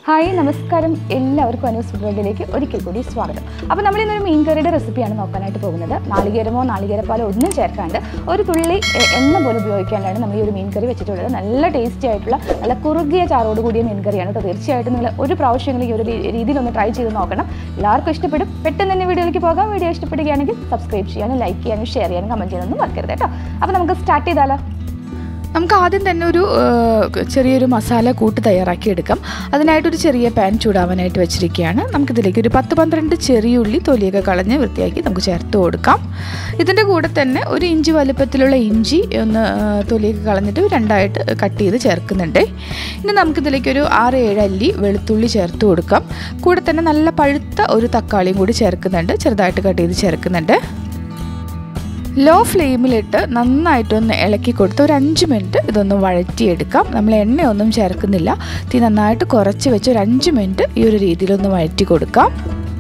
hi നമസ്കാരം എല്ലാവർക്കും Anu's food വേൾഡിലേക്ക് ഒരിക്കൽ കൂടി സ്വാഗതം അപ്പോൾ നമ്മൾ ഇന്നൊരു മീൻ കറിയുടെ റെസിപ്പിയാണ് നോക്കാനായിട്ട് പോകുന്നത് നാളികേരമോ നാളികേരപ്പാലോ ഒന്നും ചേർക്കാണ്ട് ഒരു തുള്ളി എ- എണ്ണ പോലും ഉപയോഗിക്കാണ്ടാണ് നമ്മൾ ഈ ഒരു മീൻ കറി വെച്ചിട്ടുള്ളത് നല്ല ടേസ്റ്റി ആയിട്ടുള്ള നല്ല കുറുകിയ ചാറോട് കൂടിയ മീൻ കറിയാണ് കേട്ടോ തീർച്ചയായിട്ടും നിങ്ങൾ ഒരു പ്രാവശ്യമെങ്കിലും ഈ ഒരു രീ- രീതിയിലൊന്ന് ട്രൈ ചെയ്ത് നോക്കണം എല്ലാവർക്കും ഇഷ്ടപ്പെടും പെട്ടെന്ന് തന്നെ വീഡിയോയിലേക്ക് പോകാം വീഡിയോ ഇഷ്ടപ്പെടുകയാണെങ്കിൽ സബ്സ്ക്രൈബ് ചെയ്യാനും ലൈക്ക് ചെയ്യാനും ഷെയർ ചെയ്യാനും കമൻറ്റ് ചെയ്യാനൊന്നും മറക്കരുത് കേട്ടോ അപ്പോൾ നമുക്ക് സ്റ്റാർട്ട് ചെയ്താലോ നമുക്ക് ആദ്യം തന്നെ ഒരു ഏഹ്, ചെറിയൊരു മസാല കൂട്ട് തയ്യാറാക്കി എടുക്കാം അതിനായിട്ടൊരു ചെറിയ പാൻ ചൂടാവാനായിട്ട് വെച്ചിരിക്കുകയാണ് നമുക്കിതിലേക്ക് ഒരു പത്ത് പന്ത്രണ്ട് ചെറിയുള്ളി തൊലിയൊക്കെ കളഞ്ഞ് വൃത്തിയാക്കി നമുക്ക് ചേർത്ത് കൊടുക്കാം ഇതിൻ്റെ കൂടെ തന്നെ ഒരു ഇഞ്ചി വലുപ്പത്തിലുള്ള ഇഞ്ചി ഒന്ന് ഏഹ്, തൊലിയൊക്കെ കളഞ്ഞിട്ട് രണ്ടായിട്ട് കട്ട് ചെയ്ത് ചേർക്കുന്നുണ്ട് ഇനി നമുക്കിതിലേക്ക് ഒരു ആറ് ഏഴ് അല്ലി വെളുത്തുള്ളി ചേർത്ത് കൊടുക്കാം കൂടെ തന്നെ നല്ല പഴുത്ത ഒരു തക്കാളിയും കൂടി ചേർക്കുന്നുണ്ട് ചെറുതായിട്ട് കട്ട് ചെയ്ത് ചേർക്കുന്നുണ്ട് ലോ ഫ്ലെയിമിലിട്ട് നന്നായിട്ടൊന്ന് ഇളക്കി കൊടുത്ത് ഒരു അഞ്ച് മിനിറ്റ് ഇതൊന്ന് വഴറ്റിയെടുക്കാം നമ്മൾ എണ്ണയൊന്നും ചേർക്കുന്നില്ല തീ നന്നായിട്ട് കുറച്ച് വെച്ച് ഒരു അഞ്ച് മിനിറ്റ് ഈ ഒരു രീതിയിലൊന്ന് വഴറ്റി കൊടുക്കാം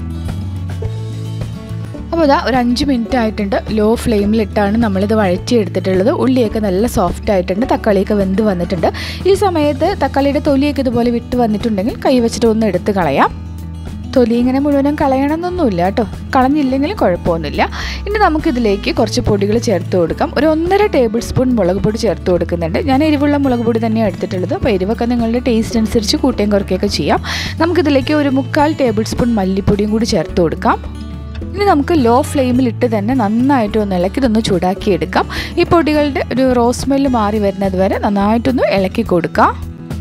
അപ്പോൾ ഇതാ ഒരു അഞ്ച് മിനിറ്റ് ആയിട്ടുണ്ട് ലോ ഫ്ലെയിമിലിട്ടാണ് നമ്മളിത് വഴറ്റിയെടുത്തിട്ടുള്ളത് ഉള്ളിയൊക്കെ നല്ല സോഫ്റ്റ് ആയിട്ടുണ്ട് തക്കാളിയൊക്കെ വെന്ത് വന്നിട്ടുണ്ട് ഈ സമയത്ത് തക്കാളിയുടെ തൊലിയൊക്കെ ഇതുപോലെ വിട്ട് വന്നിട്ടുണ്ടെങ്കിൽ കൈ വെച്ചിട്ട് ഒന്ന് എടുത്ത് കളയാം തൊലി ഇങ്ങനെ മുഴുവനും കളയണമെന്നൊന്നുമില്ല കേട്ടോ കളഞ്ഞില്ലെങ്കിലും കുഴപ്പമൊന്നുമില്ല ഇനി നമുക്കിതിലേക്ക് കുറച്ച് പൊടികൾ ചേർത്ത് കൊടുക്കാം ഒരു ഒന്നര ടേബിൾ സ്പൂൺ മുളക് പൊടി ചേർത്ത് കൊടുക്കുന്നുണ്ട് ഞാൻ എരിവുള്ള മുളക് പൊടി തന്നെയാണ് എടുത്തിട്ടുള്ളത് അപ്പോൾ എരിവൊക്കെ നിങ്ങളുടെ ടേസ്റ്റ് അനുസരിച്ച് കൂട്ടുകയും കുറയ്ക്കുകയൊക്കെ ചെയ്യാം നമുക്കിതിലേക്ക് ഒരു മുക്കാൽ ടേബിൾ സ്പൂൺ മല്ലിപ്പൊടിയും കൂടി ചേർത്ത് കൊടുക്കാം ഇനി നമുക്ക് ലോ ഫ്ലെയിമിലിട്ട് തന്നെ നന്നായിട്ട് ഒന്ന് ഇളക്കി ഇതൊന്ന് ചൂടാക്കി എടുക്കാം ഈ പൊടികളുടെ ഒരു റോസ് സ്മെല്ല് മാറി വരുന്നത് വരെ നന്നായിട്ടൊന്ന് ഇളക്കി കൊടുക്കാം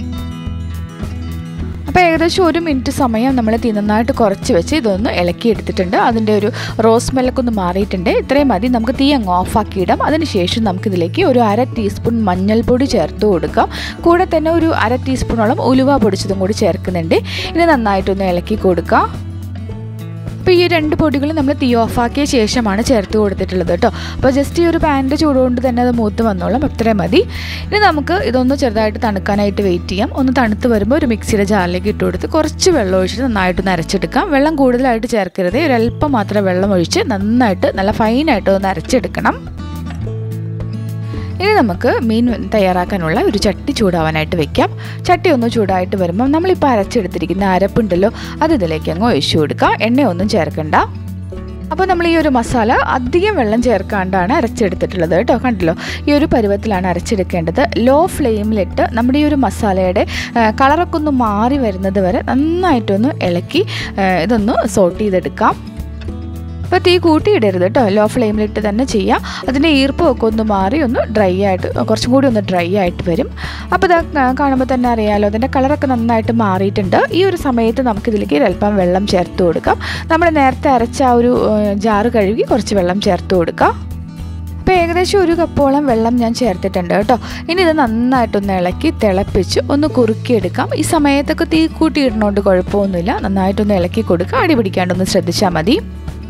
അപ്പോൾ ഏകദേശം ഒരു മിനിറ്റ് സമയം നമ്മൾ തീ നന്നായിട്ട് കുറച്ച് വെച്ച് ഇതൊന്ന് ഇളക്കി എടുത്തിട്ടുണ്ട് അതിൻ്റെ ഒരു റോസ് സ്മെല്ലൊക്കെ ഒന്ന് മാറിയിട്ടുണ്ട് ഇത്രയും മതി നമുക്ക് തീ അങ്ങ് ഓഫാക്കി ഇടാം അതിനുശേഷം നമുക്കിതിലേക്ക് ഒരു അര ടീസ്പൂൺ മഞ്ഞൾപ്പൊടി ചേർത്ത് കൊടുക്കാം കൂടെ തന്നെ ഒരു അര ടീസ്പൂണോളം ഉലുവ പൊടിച്ചതും കൂടി ചേർക്കുന്നുണ്ട് ഇത് നന്നായിട്ടൊന്ന് ഇളക്കി കൊടുക്കാം അപ്പോൾ ഈ രണ്ട് പൊടികൾ നമ്മൾ തീ ഓഫാക്കിയ ശേഷമാണ് ചേർത്ത് കൊടുത്തിട്ടുള്ളത് കേട്ടോ അപ്പോൾ ജസ്റ്റ് ഈ ഒരു പാനിൻ്റെ ചൂടുകൊണ്ട് തന്നെ അത് മൂത്ത് വന്നോളും അത്രയും മതി ഇനി നമുക്ക് ഇതൊന്ന് ചെറുതായിട്ട് തണുക്കാനായിട്ട് വെയിറ്റ് ചെയ്യാം ഒന്ന് തണുത്ത് വരുമ്പോൾ ഒരു മിക്സിയുടെ ജാറിലേക്ക് ഇട്ട് കൊടുത്ത് കുറച്ച് വെള്ളം ഒഴിച്ചിട്ട് നന്നായിട്ടൊന്ന് അരച്ചെടുക്കാം വെള്ളം കൂടുതലായിട്ട് ചേർക്കരുത് ഒരല്പം മാത്രം വെള്ളം ഒഴിച്ച് നന്നായിട്ട് നല്ല ഫൈനായിട്ട് ഒന്ന് അരച്ചെടുക്കണം ഇനി നമുക്ക് മീൻ തയ്യാറാക്കാനുള്ള ഒരു ചട്ടി ചൂടാവാനായിട്ട് വെക്കാം ചട്ടി ഒന്ന് ചൂടായിട്ട് വരുമ്പം നമ്മളിപ്പോൾ അരച്ചെടുത്തിരിക്കുന്ന അരപ്പുണ്ടല്ലോ അത് ഇതിലേക്ക് അങ്ങ് ഒഴിച്ചു കൊടുക്കുക എണ്ണയൊന്നും ചേർക്കണ്ട അപ്പോൾ നമ്മൾ ഈ ഒരു മസാല അധികം വെള്ളം ചേർക്കാണ്ടാണ് അരച്ചെടുത്തിട്ടുള്ളത് കേട്ടോ കണ്ടല്ലോ ഈ ഒരു പരുവത്തിലാണ് അരച്ചെടുക്കേണ്ടത് ലോ ഫ്ലെയിമിലിട്ട് നമ്മുടെ ഈ ഒരു മസാലയുടെ ആ, കളറൊക്കെ ഒന്ന് മാറി വരുന്നത് വരെ നന്നായിട്ടൊന്ന് ഇളക്കി ആ, ഇതൊന്ന് സോട്ട് ചെയ്തെടുക്കാം അപ്പോൾ തീ കൂട്ടിയിടരുത് കേട്ടോ ലോ ഫ്ലെയിമിലിട്ട് തന്നെ ചെയ്യാം അതിൻ്റെ ഈർപ്പമൊക്കെ ഒന്ന് മാറി ഒന്ന് ഡ്രൈ ആയിട്ട് കുറച്ചും കൂടി ഒന്ന് ഡ്രൈ ആയിട്ട് വരും അപ്പോൾ ഇത് കാണുമ്പോൾ തന്നെ അറിയാമല്ലോ അതിൻ്റെ കളറൊക്കെ നന്നായിട്ട് മാറിയിട്ടുണ്ട് ഈ ഒരു സമയത്ത് നമുക്കിതിലേക്ക് ഒരല്പം വെള്ളം ചേർത്ത് കൊടുക്കാം നമ്മൾ നേരത്തെ അരച്ച ആ ഒരു ഏഹ്, ജാറ് കഴുകി കുറച്ച് വെള്ളം ചേർത്ത് കൊടുക്കാം അപ്പോൾ ഏകദേശം ഒരു കപ്പോളം വെള്ളം ഞാൻ ചേർത്തിട്ടുണ്ട് കേട്ടോ ഇനി ഇത് നന്നായിട്ടൊന്ന് ഇളക്കി തിളപ്പിച്ച് ഒന്ന് കുറുക്കിയെടുക്കാം ഈ സമയത്തൊക്കെ തീ കൂട്ടിയിടുന്നതുകൊണ്ട് കുഴപ്പമൊന്നുമില്ല നന്നായിട്ടൊന്ന് ഇളക്കി കൊടുക്കുക അടി പിടിക്കാണ്ടൊന്ന് ശ്രദ്ധിച്ചാൽ മതി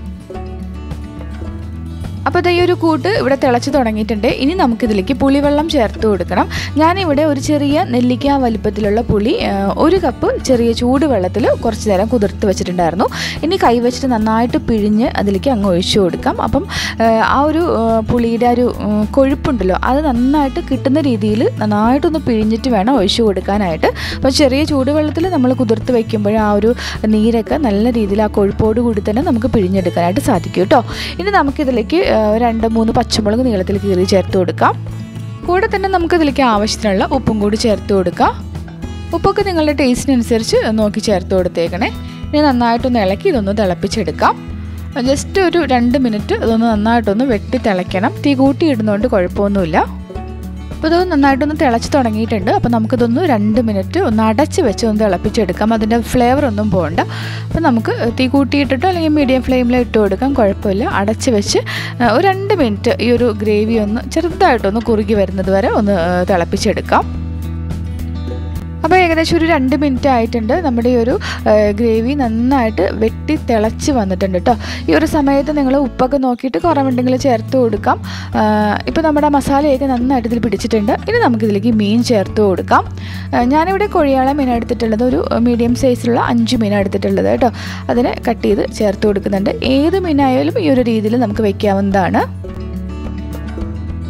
അപ്പോൾ ദേ ഈ ഒരു കൂട്ട് ഇവിടെ തിളച്ച് തുടങ്ങിയിട്ടുണ്ട് ഇനി നമുക്കിതിലേക്ക് പുളിവെള്ളം ചേർത്ത് കൊടുക്കണം ഞാനിവിടെ ഒരു ചെറിയ നെല്ലിക്ക വലിപ്പത്തിലുള്ള പുളി ആ, ഒരു കപ്പ് ചെറിയ ചൂടുവെള്ളത്തിൽ കുറച്ച് നേരം കുതിർത്ത് വെച്ചിട്ടുണ്ടായിരുന്നു ഇനി കൈ വെച്ചിട്ട് നന്നായിട്ട് പിഴിഞ്ഞ് അതിലേക്ക് അങ്ങ് ഒഴിച്ചു കൊടുക്കാം അപ്പം ആ, ആ ഒരു ആ, പുളിയുടെ ആ ഒരു ഉം, കൊഴുപ്പുണ്ടല്ലോ അത് നന്നായിട്ട് കിട്ടുന്ന രീതിയിൽ നന്നായിട്ടൊന്ന് പിഴിഞ്ഞിട്ട് വേണം ഒഴിച്ചു കൊടുക്കാനായിട്ട് അപ്പോൾ ചെറിയ ചൂടുവെള്ളത്തിൽ നമ്മൾ കുതിർത്ത് വയ്ക്കുമ്പോൾ ആ ഒരു നീരൊക്കെ നല്ല രീതിയിൽ ആ കൊഴുപ്പോട് കൂടി തന്നെ നമുക്ക് പിഴിഞ്ഞെടുക്കാനായിട്ട് സാധിക്കും കേട്ടോ ഇനി നമുക്കിതിലേക്ക് ആ, രണ്ട് മൂന്ന് പച്ചമുളക് നീളത്തിൽ കീറി ചേർത്ത് കൊടുക്കാം കൂടെ തന്നെ നമുക്കിതിലേക്ക് ആവശ്യത്തിനുള്ള ഉപ്പും കൂടി ചേർത്ത് കൊടുക്കാം ഉപ്പൊക്കെ നിങ്ങളുടെ ടേസ്റ്റിനനുസരിച്ച് നോക്കി ചേർത്ത് കൊടുത്തേക്കണേ ഇനി നന്നായിട്ടൊന്ന് ഇളക്കി ഇതൊന്ന് തിളപ്പിച്ചെടുക്കാം ജസ്റ്റ് ഒരു രണ്ട് മിനിറ്റ് ഇതൊന്ന് നന്നായിട്ടൊന്ന് വെട്ടി തിളയ്ക്കണം തീ കൂട്ടിയിടുന്നതുകൊണ്ട് കുഴപ്പമൊന്നുമില്ല അപ്പോൾ ഇത് നന്നായിട്ടൊന്ന് തിളച്ച് തുടങ്ങിയിട്ടുണ്ട് അപ്പോൾ നമുക്കിതൊന്ന് രണ്ട് മിനിറ്റ് ഒന്ന് അടച്ച് വെച്ച് ഒന്ന് തിളപ്പിച്ചെടുക്കാം അതിൻ്റെ ഫ്ലേവർ ഒന്നും പോകണ്ട അപ്പോൾ നമുക്ക് തീ കൂട്ടിയിട്ടിട്ടോ അല്ലെങ്കിൽ മീഡിയം ഫ്ലെയിമിൽ ഇട്ട് കൊടുക്കാം കുഴപ്പമില്ല അടച്ച് വെച്ച് ആ, ഒരു രണ്ട് മിനിറ്റ് ഈ ഒരു ഗ്രേവി ഒന്ന് ചെറുതായിട്ടൊന്ന് കുറുകി വരുന്നത് വരെ ഒന്ന് ആ, തിളപ്പിച്ചെടുക്കാം അപ്പോൾ ഏകദേശം ഒരു രണ്ട് മിനിറ്റ് ആയിട്ടുണ്ട് നമ്മുടെ ഈ ഒരു ഗ്രേവി നന്നായിട്ട് വെട്ടി തിളച്ച് വന്നിട്ടുണ്ട് കേട്ടോ ഈ ഒരു സമയത്ത് നിങ്ങൾ ഉപ്പൊക്കെ നോക്കിയിട്ട് കുറവുണ്ടെങ്കിൽ ചേർത്ത് കൊടുക്കാം ഇപ്പോൾ നമ്മുടെ മസാലയൊക്കെ നന്നായിട്ട് ഇതിൽ പിടിച്ചിട്ടുണ്ട് ഇനി നമുക്കിതിലേക്ക് മീൻ ചേർത്ത് കൊടുക്കാം ആ, ഞാനിവിടെ കൊഴിയാള മീൻ എടുത്തിട്ടുള്ളത് ഒരു മീഡിയം സൈസിലുള്ള അഞ്ച് മീൻ എടുത്തിട്ടുള്ളത് കേട്ടോ അതിനെ കട്ട് ചെയ്ത് ചേർത്ത് കൊടുക്കുന്നുണ്ട് ഏത് മീനായാലും ഈ ഒരു രീതിയിൽ നമുക്ക് വെക്കാവുന്നതാണ്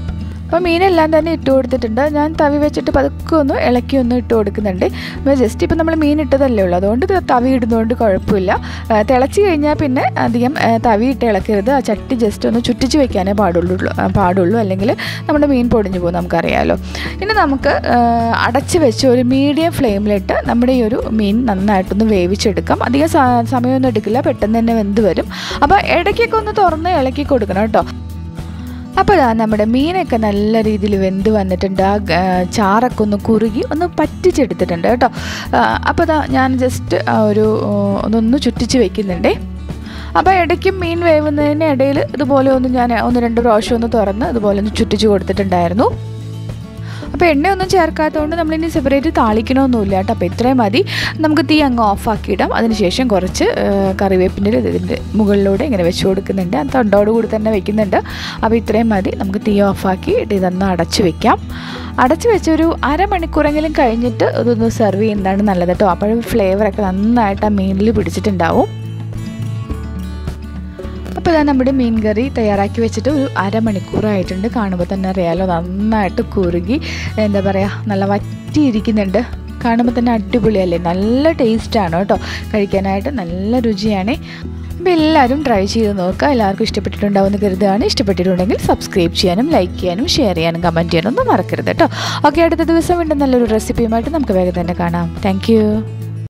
അപ്പോൾ മീനെല്ലാം തന്നെ ഇട്ട് കൊടുത്തിട്ടുണ്ട് ഞാൻ തവി വെച്ചിട്ട് പതുക്കെ ഒന്ന് ഇളക്കി ഒന്ന് ഇട്ട് കൊടുക്കുന്നുണ്ട് അപ്പോൾ ജസ്റ്റ് ഇപ്പോൾ നമ്മൾ മീൻ ഇട്ടതല്ലേ ഉള്ളൂ അതുകൊണ്ട് ഇത് തവി ഇടുന്നതുകൊണ്ട് കുഴപ്പമില്ല ആ, തിളച്ച് കഴിഞ്ഞാൽ പിന്നെ അധികം ആ, തവി ഇട്ട് ഇളക്കരുത് ആ ചട്ടി ജസ്റ്റ് ഒന്ന് ചുറ്റിച്ച് വെക്കാനേ പാടുള്ളൂ ആ, പാടുള്ളൂ അല്ലെങ്കിൽ നമ്മുടെ മീൻ പൊടിഞ്ഞു പോകും നമുക്കറിയാമല്ലോ ഇനി നമുക്ക് ആ, അടച്ച് വെച്ച് ഒരു മീഡിയം ഫ്ലെയിമിലിട്ട് നമ്മുടെ ഈ ഒരു മീൻ നന്നായിട്ടൊന്ന് വേവിച്ചെടുക്കാം അധികം സ- സമയമൊന്നും എടുക്കില്ല പെട്ടെന്ന് തന്നെ വെന്ത് വരും അപ്പോൾ ഇടയ്ക്കൊക്കെ ഒന്ന് തുറന്ന് ഇളക്കി കൊടുക്കണം കേട്ടോ അപ്പോൾ ഇതാ നമ്മുടെ മീനൊക്കെ നല്ല രീതിയിൽ വെന്ത് വന്നിട്ടുണ്ട് ആ ഗ- ചാറൊക്കെ ഒന്ന് കുറുകി ഒന്ന് പറ്റിച്ചെടുത്തിട്ടുണ്ട് കേട്ടോ ആ, അപ്പോൾ ഇതാ ഞാൻ ജസ്റ്റ് ആ ഒരു ആ, ഒന്നൊന്ന് ചുറ്റിച്ച് വെക്കുന്നുണ്ടേ അപ്പോൾ ഇടയ്ക്കും മീൻ വേവുന്നതിന് ഇടയിൽ ഇതുപോലെ ഒന്ന് ഞാൻ ഒന്ന് രണ്ട് പ്രാവശ്യം ഒന്ന് തുറന്ന് ഇതുപോലെ ഒന്ന് ചുറ്റിച്ച് കൊടുത്തിട്ടുണ്ടായിരുന്നു അപ്പോൾ എണ്ണയൊന്നും ചേർക്കാത്തതുകൊണ്ട് നമ്മളിനി സെപ്പറേറ്റ് താളിക്കണമൊന്നുമില്ല കേട്ടോ അപ്പോൾ ഇത്രയും മതി നമുക്ക് തീ അങ്ങ് ഓഫാക്കിയിടാം അതിനുശേഷം കുറച്ച് ആ, കറിവേപ്പിൻ്റെ ഇതിൻ്റെ മുകളിലൂടെ ഇങ്ങനെ വെച്ച് കൊടുക്കുന്നുണ്ട് അത് തൊണ്ടോട് കൂടി തന്നെ വെക്കുന്നുണ്ട് അപ്പോൾ ഇത്രയും മതി നമുക്ക് തീ ഓഫാക്കി ഇതൊന്ന് അടച്ച് വെക്കാം അടച്ച് വെച്ച് ഒരു അരമണിക്കൂറെങ്കിലും കഴിഞ്ഞിട്ട് ഇതൊന്ന് സെർവ് ചെയ്യുന്നതാണ് നല്ലത് കേട്ടോ അപ്പോഴും ഫ്ലേവറൊക്കെ നന്നായിട്ട് ആ മീനിൽ പിടിച്ചിട്ടുണ്ടാവും അപ്പോൾ ഇതാ നമ്മുടെ മീൻ കറി തയ്യാറാക്കി വെച്ചിട്ട് ഒരു അരമണിക്കൂറായിട്ടുണ്ട് കാണുമ്പോൾ തന്നെ അറിയാലോ നന്നായിട്ട് കുറുകി എന്താ പറയുക നല്ല വറ്റിയിരിക്കുന്നുണ്ട് കാണുമ്പോൾ തന്നെ അടിപൊളിയല്ലേ നല്ല ടേസ്റ്റാണ് കേട്ടോ കഴിക്കാനായിട്ട് നല്ല രുചിയാണ് അപ്പോൾ എല്ലാവരും ട്രൈ ചെയ്ത് നോക്കുക എല്ലാവർക്കും ഇഷ്ടപ്പെട്ടിട്ടുണ്ടാവുമെന്ന് കരുതുകയാണ് ഇഷ്ടപ്പെട്ടിട്ടുണ്ടെങ്കിൽ സബ്സ്ക്രൈബ് ചെയ്യാനും ലൈക്ക് ചെയ്യാനും ഷെയർ ചെയ്യാനും കമൻറ്റ് ചെയ്യാനും ഒന്നും മറക്കരുത് കേട്ടോ ഓക്കെ അടുത്ത ദിവസം വീണ്ടും നല്ലൊരു റെസിപ്പിയുമായിട്ട് നമുക്ക് വേഗം തന്നെ കാണാം താങ്ക്